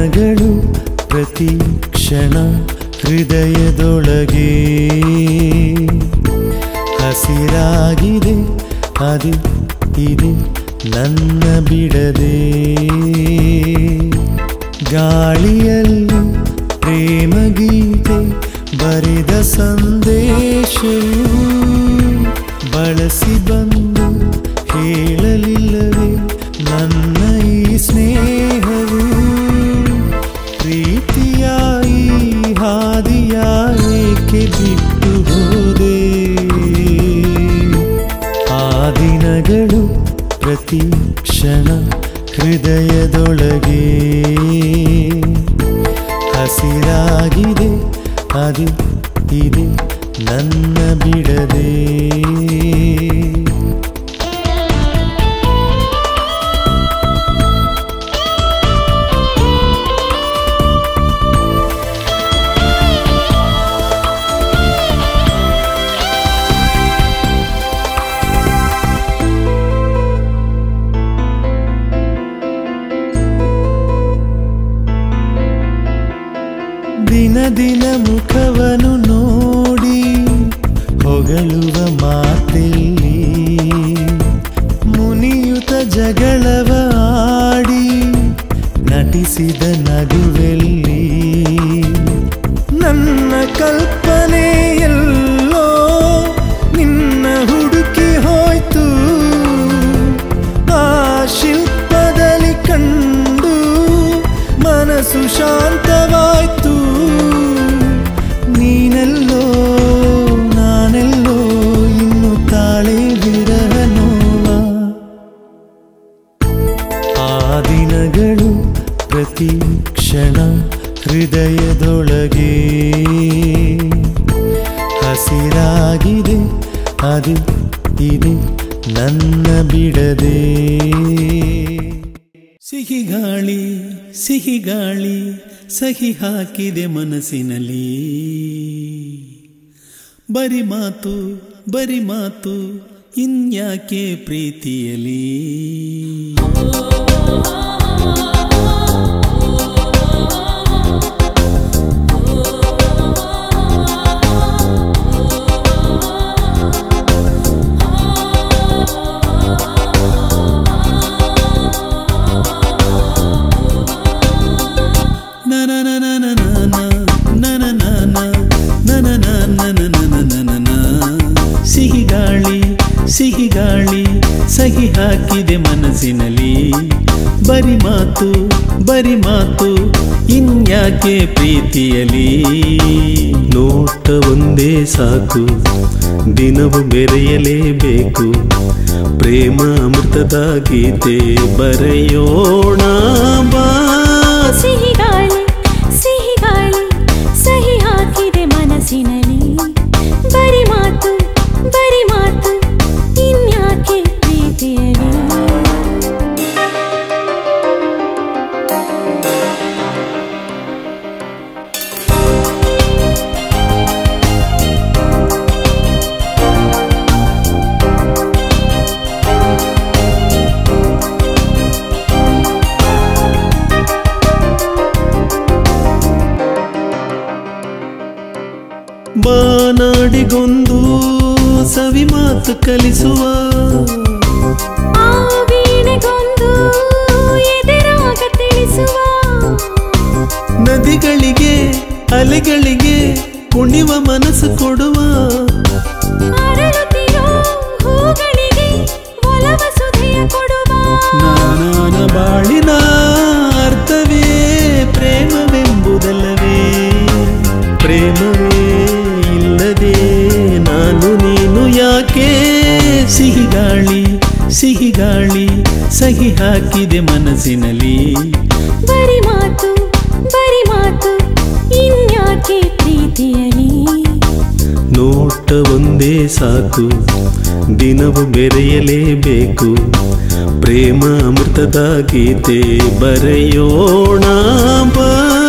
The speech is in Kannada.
ದಿನಗಳು ಪ್ರತಿ ಕ್ಷಣ ಹೃದಯದೊಳಗೆ ಹಸಿರಾಗಿದೆ ಅದು ಇದೆ ನನ್ನ ಬಿಡದೆ ಗಾಳಿಯಲ್ಲಿ ಪ್ರೇಮ ಗೀತೆ ಬರೆದ ಸಂದೇಶವು ಬಳಸಿ ಬಂದು ಹೇಳಲಿಲ್ಲವೇ ನನ್ನ ಈ ಸ್ನೇಹವು ಪ್ರೀತಿಯ ಈ ಹಾದಿಯ ಏಕೆ ಬಿಟ್ಟು ಹೋದೆ ಆ ದಿನಗಳು ಪ್ರತಿ ಕ್ಷಣ ಹೃದಯದೊಳಗೆ ಹಸಿರಾಗಿದೆ ಅದು ಇದೆ ನನ್ನ ಬಿಡದೆ ದಿನ ದಿನ ಮುಖವನ್ನು ನೋಡಿ ಹೊಗಳುವ ಮಾತೆಲ್ಲಿ ಮುನಿಯುತ ಜಗಳವ ಆಡಿ ನಟಿಸಿದ ನಗುವೆಲ್ಲಿ ನನ್ನ ಕಲ್ಪನೆಯಲ್ಲೋ ನಿನ್ನ ಹುಡುಕಿ ಹೋಯ್ತು ಆ ಶಿಲ್ಪದಲ್ಲಿ ಕಂಡು ಮನಸ್ಸು ಶಾಂತವಾಯ್ತು ನೀನೆಲ್ಲೋ ನಾನೆಲ್ಲೋ ಇನ್ನು ತಾಳೆ ವಿರಹ ನೋವ ಆ ದಿನಗಳು ಪ್ರತಿ ಕ್ಷಣ ಹೃದಯದೊಳಗೆ ಹಸಿರಾಗಿದೆ ಅದು ಇದೆ ನನ್ನ ಬಿಡದೆ ಸಿಹಿ ಗಾಳಿ ಸಿಹಿ ಗಾಳಿ ಸಹಿ ಹಾಕಿದೆ ಮನಸ್ಸಿನಲ್ಲಿ ಬರಿ ಮಾತು ಬರಿ ಮಾತು ಇನ್ಯಾಕೆ ಪ್ರೀತಿಯಲಿ ಸಿಹಿ ಗಾಳಿ ಸಿಹಿ ಗಾಳಿ ಸಹಿ ಹಾಕಿದೆ ಮನಸ್ಸಿನಲ್ಲಿ ಬರಿ ಮಾತು ಬರಿ ಮಾತು ಇನ್ಯಾಕೆ ಪ್ರೀತಿಯಲಿ ನೋಟ ಒಂದೇ ಸಾಕು ದಿನವು ಬೆರೆಯಲೇಬೇಕು ಪ್ರೇಮ ಅಮೃತದ ಗೀತೆ ಬರೆಯೋಣ ಬಾ ಸಿಹಿ ಗಾಳಿ ಸಿಹಿ ಗಾಳಿ ಸಹಿ ಹಾಕಿದೆ ಮನಸ್ಸಿನಲ್ಲಿ ಬರಿ ಮಾತು ಬರಿ ಮಾತು ಇನ್ಯಾಕೆ ಪ್ರೀತಿಯಲಿ ಬಾನಾಡಿಗೊಂದು ಸವಿ ಮಾತು ಕಲಿಸುವ ಆ ವೀಣೆಗೊಂದು ಎದೆರಾಗ ತಿಳಿಸುವ ನದಿಗಳಿಗೆ ಅಲೆಗಳಿಗೆ ಕುಣಿವ ಮನಸ್ಸು ಕೊಡುವ ಅರಳುತ್ತಿರೋ ಹೂಗಳಿಗೆ ಒಲವ ಸುಧೆಯ ಕೊಡುವ ನಾನಾನ ಬಾಳಿನ ಅರ್ಥವೇ ಪ್ರೇಮವೆಂಬುದಲ್ಲವೇ ಪ್ರೇಮವೇ ಇಲ್ಲದೆ ನಾನು ನೀನು ಯಾಕೆ ಸಿಹಿ ಗಾಳಿ ಸಿಹಿ ಗಾಳಿ ಸಹಿ ಹಾಕಿದೆ ಮನಸ್ಸಿನಲ್ಲಿ ಬರಿ ಮಾತು ಬರಿ ಮಾತು ಇನ್ಯಾಕೆ ಪ್ರೀತಿಯಲಿ ನೋಟ ಒಂದೇ ಸಾಕು ದಿನವು ಬೆರೆಯಲೇಬೇಕು ಪ್ರೇಮ ಅಮೃತದ ಗೀತೆ ಬರೆಯೋಣ ಬಾ